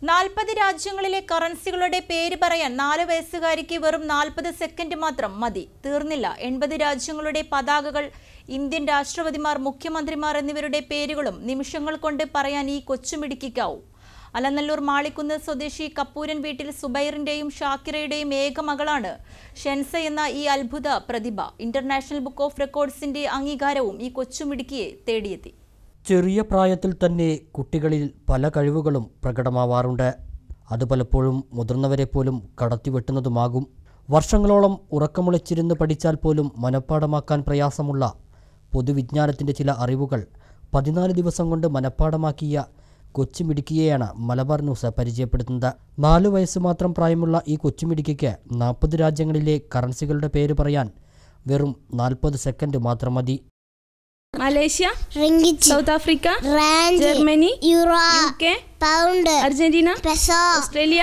നാൽപ്പത് രാജ്യങ്ങളിലെ കറൻസികളുടെ പേര് പറയാൻ നാല് വയസ്സുകാരിക്ക് വെറും നാൽപ്പത് സെക്കൻഡ് മാത്രം മതി തീർന്നില്ല എൺപത് രാജ്യങ്ങളുടെ പതാകകൾ ഇന്ത്യൻ രാഷ്ട്രപതിമാർ മുഖ്യമന്ത്രിമാർ എന്നിവരുടെ പേരുകളും നിമിഷങ്ങൾ കൊണ്ട് പറയാൻ ഈ കൊച്ചുമിടുക്കിക്കാവും അലനല്ലൂർ മാളിക്കുന്ന് സ്വദേശി കപ്പൂരൻ വീട്ടിൽ സുബൈറിന്റെയും ഷാക്കിറയുടെയും ഏക മകളാണ് ഷെൻസ എന്ന ഈ അത്ഭുത പ്രതിഭ ഇന്റർനാഷണൽ ബുക്ക് ഓഫ് റെക്കോർഡ്സിന്റെ അംഗീകാരവും ഈ കൊച്ചുമിടുക്കിയെ തേടിയെത്തി ചെറിയ പ്രായത്തിൽ തന്നെ കുട്ടികളിൽ പല കഴിവുകളും പ്രകടമാവാറുണ്ട് അത് പലപ്പോഴും മുതിർന്നവരെ പോലും കടത്തിവെട്ടുന്നതുമാകും വർഷങ്ങളോളം ഉറക്കമുളച്ചിരുന്ന് പഠിച്ചാൽ പോലും മനഃപ്പാടമാക്കാൻ പ്രയാസമുള്ള പൊതുവിജ്ഞാനത്തിൻ്റെ ചില അറിവുകൾ പതിനാല് ദിവസം കൊണ്ട് മനഃപ്പാടമാക്കിയ കൊച്ചുമിടുക്കിയെയാണ് മലബാർ ന്യൂസ് പരിചയപ്പെടുത്തുന്നത് നാല് വയസ്സ് മാത്രം പ്രായമുള്ള ഈ കൊച്ചുമിടുക്കിക്ക് നാൽപ്പത് രാജ്യങ്ങളിലെ കറൻസികളുടെ പേര് പറയാൻ വെറും നാൽപ്പത് സെക്കൻഡ് മാത്രം മതി മലേഷ്യ റിങ്കിച്ച് South Africa rand Germany euro U K pound Argentina peso Australia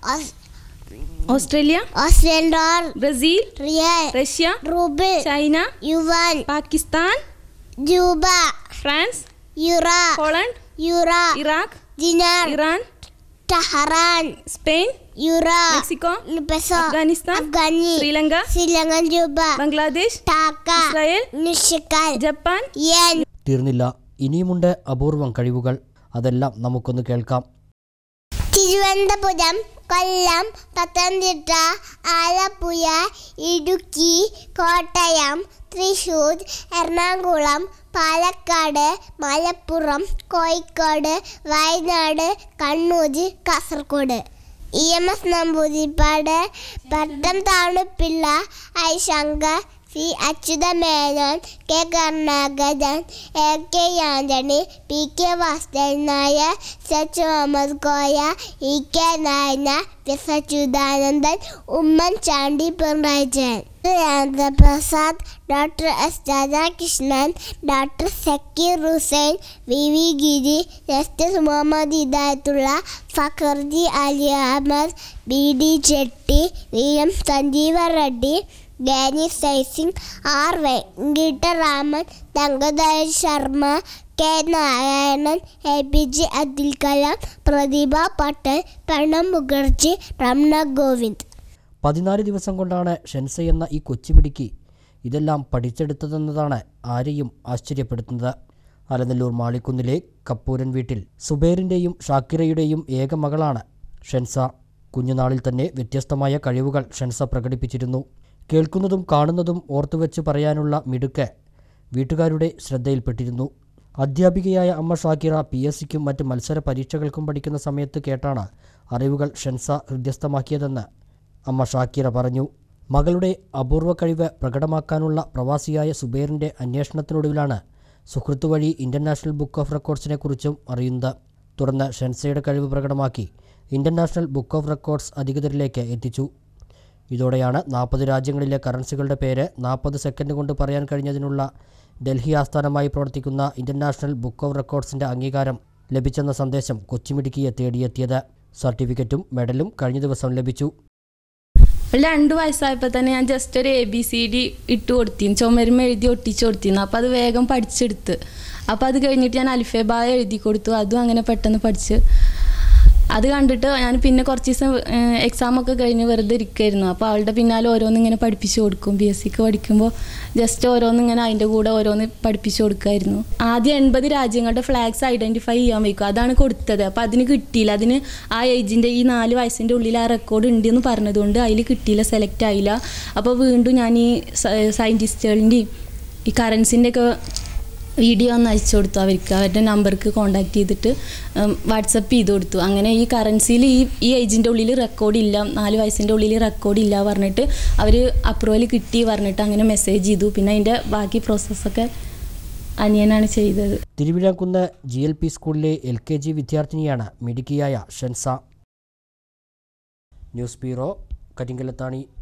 Australia Australian dollar Brazil real Russia rouble China yuan Pakistan ജൂബ France euro Poland euro Iraq dinar Iran Tehran Spain euro Mexico peso Afghanistan afghani Sri Lanka Sri Lankan ജൂബ Bangladesh taka Israel നിഷിക്കൽ Japan yen തീർന്നില്ല ഇനിയുമുണ്ട് അപൂർവം കഴിവുകൾ അതെല്ലാം നമുക്കൊന്ന് കേൾക്കാം Thiruvananthapuram Kollam Pathanamthitta Alappuzha Idukki Kottayam Thrissur Ernakulam Palakkad Malappuram Kozhikode Wayanad Kannur Kasaragod E M S Namboodiripad Pattom Thanu Pillai I Sankar C Achutha Menon K Karunakaran A K Antony P K Vasudevan Nair സച്ച് Muhammad Koya E K Nayanar S Achuthanandan Oommen Chandy Pinarayi Vijayan Rajaprasad doctor S Radhakrishnan doctor Zakir Hussain V V Giri justice Mohammad Hidayatullah ഫഖർജി Ali Ahmed B D Chetty V M Sanjiva Reddy ഡാനി സൈസിംഗ് ആർ വെങ്കിട്ടരാമൻ തങ്കദയ Sharma K Narayanan A P J Abdul Kalam Pratibha Patel Pranab Mukherjee Ramana Govind പതിനാല് ദിവസം കൊണ്ടാണ് ഷെൻസ എന്ന ഈ കൊച്ചുമിടുക്കി ഇതെല്ലാം പഠിച്ചെടുത്തതെന്നതാണ് ആരെയും ആശ്ചര്യപ്പെടുത്തുന്നത് അലനല്ലൂർ മാളിക്കുന്നിലെ കപ്പൂരൻ വീട്ടിൽ സുബൈറിൻ്റെയും ഷാക്കിറയുടെയും ഏക മകളാണ് ഷെൻസ കുഞ്ഞുനാളിൽ തന്നെ വ്യത്യസ്തമായ കഴിവുകൾ ഷെൻസ പ്രകടിപ്പിച്ചിരുന്നു കേൾക്കുന്നതും കാണുന്നതും ഓർത്തുവെച്ച് പറയാനുള്ള മിടുക്ക് വീട്ടുകാരുടെ ശ്രദ്ധയിൽപ്പെട്ടിരുന്നു അധ്യാപികയായ അമ്മ ഷാക്കിറ പി എസ് സിക്കും മറ്റ് മത്സര പരീക്ഷകൾക്കും പഠിക്കുന്ന സമയത്ത് കേട്ടാണ് അറിവുകൾ ഷെൻസ ഹൃദ്യസ്ഥമാക്കിയതെന്ന് അമ്മ ഷാക്കിറ പറഞ്ഞു മകളുടെ അപൂർവ കഴിവ് പ്രകടമാക്കാനുള്ള പ്രവാസിയായ സുബൈറിൻ്റെ അന്വേഷണത്തിനൊടുവിലാണ് സുഹൃത്തു വഴി ഇൻ്റർനാഷണൽ ബുക്ക് ഓഫ് റെക്കോർഡ്സിനെ കുറിച്ചും അറിയുന്നത് തുടർന്ന് ഷെൻസയുടെ കഴിവ് പ്രകടമാക്കി ഇൻ്റർനാഷണൽ ബുക്ക് ഓഫ് റെക്കോർഡ്സ് അധികൃതരിലേക്ക് എത്തിച്ചു ഇതോടെയാണ് നാൽപ്പത് രാജ്യങ്ങളിലെ കറൻസികളുടെ പേര് നാൽപ്പത് സെക്കൻഡ് കൊണ്ട് പറയാൻ കഴിഞ്ഞതിനുള്ള ഡൽഹി ആസ്ഥാനമായി പ്രവർത്തിക്കുന്ന ഇൻ്റർനാഷണൽ ബുക്ക് ഓഫ് റെക്കോർഡ്സിൻ്റെ അംഗീകാരം ലഭിച്ചെന്ന സന്ദേശം കൊച്ചിമിടുക്കിയെ തേടിയെത്തിയത് സർട്ടിഫിക്കറ്റും മെഡലും കഴിഞ്ഞ ദിവസം ലഭിച്ചു ഒരു രണ്ട് വയസ്സായപ്പോൾ തന്നെ ഞാൻ ജസ്റ്റ് ഒരു എ ബി സി ഡി ഇട്ട് കൊടുത്തിരുന്നു ചുമരുമ എഴുതി ഒട്ടിച്ച് കൊടുത്തിരുന്നു അപ്പോൾ അത് വേഗം പഠിച്ചെടുത്ത് അപ്പോൾ അത് കഴിഞ്ഞിട്ട് ഞാൻ അൽഫേബായ എഴുതി കൊടുത്തു അതും അങ്ങനെ പെട്ടെന്ന് പഠിച്ച് അത് കണ്ടിട്ട് ഞാൻ പിന്നെ കുറച്ച് ദിവസം എക്സാം ഒക്കെ കഴിഞ്ഞ് വെറുതെ ഇരിക്കുമായിരുന്നു അപ്പോൾ അവളുടെ പിന്നാലെ ഓരോന്ന് ഇങ്ങനെ പഠിപ്പിച്ചു കൊടുക്കും ബി എസ് സിക്ക് പഠിക്കുമ്പോൾ ജസ്റ്റ് ഓരോന്ന് ഇങ്ങനെ അതിൻ്റെ കൂടെ ഓരോന്ന് പഠിപ്പിച്ചു കൊടുക്കുമായിരുന്നു ആദ്യം എൺപത് രാജ്യങ്ങളുടെ ഫ്ലാഗ്സ് ഐഡൻറ്റിഫൈ ചെയ്യാൻ വയ്ക്കും അതാണ് കൊടുത്തത് അപ്പോൾ അതിന് കിട്ടിയില്ല അതിന് ആ ഏജിൻ്റെ ഈ നാല് വയസ്സിൻ്റെ ഉള്ളിൽ ആ റെക്കോർഡ് ഉണ്ട് എന്ന് പറഞ്ഞതുകൊണ്ട് അതിൽ കിട്ടിയില്ല സെലക്ട് ആയില്ല അപ്പോൾ വീണ്ടും ഞാൻ ഈ സയൻറ്റിസ്റ്റുകളുടെയും ഈ കറൻസിൻ്റെ ഒക്കെ വീഡിയോ ഒന്ന് അയച്ചു കൊടുത്തു അവർക്ക് അവരുടെ നമ്പർക്ക് കോണ്ടാക്ട് ചെയ്തിട്ട് വാട്സപ്പ് ചെയ്ത് കൊടുത്തു അങ്ങനെ ഈ കറൻസിയിൽ ഈ ഈ ഏജിൻ്റെ ഉള്ളിൽ റെക്കോർഡ് ഇല്ല നാല് വയസ്സിൻ്റെ ഉള്ളിൽ റെക്കോർഡ് ഇല്ല പറഞ്ഞിട്ട് അവർ അപ്രൂവൽ കിട്ടി പറഞ്ഞിട്ട് അങ്ങനെ മെസ്സേജ് ചെയ്തു പിന്നെ അതിൻ്റെ ബാക്കി പ്രോസസ്സൊക്കെ അനിയനാണ് ചെയ്തത് തിരുവിഴാംകുന്ന് ജി എൽ പി സ്കൂളിലെ എൽ കെ ജി വിദ്യാർത്ഥിനിയാണ് മിടുക്കിയായ ഷെൻസ ന്യൂസ് ബ്യൂറോ കരിങ്കലത്താണി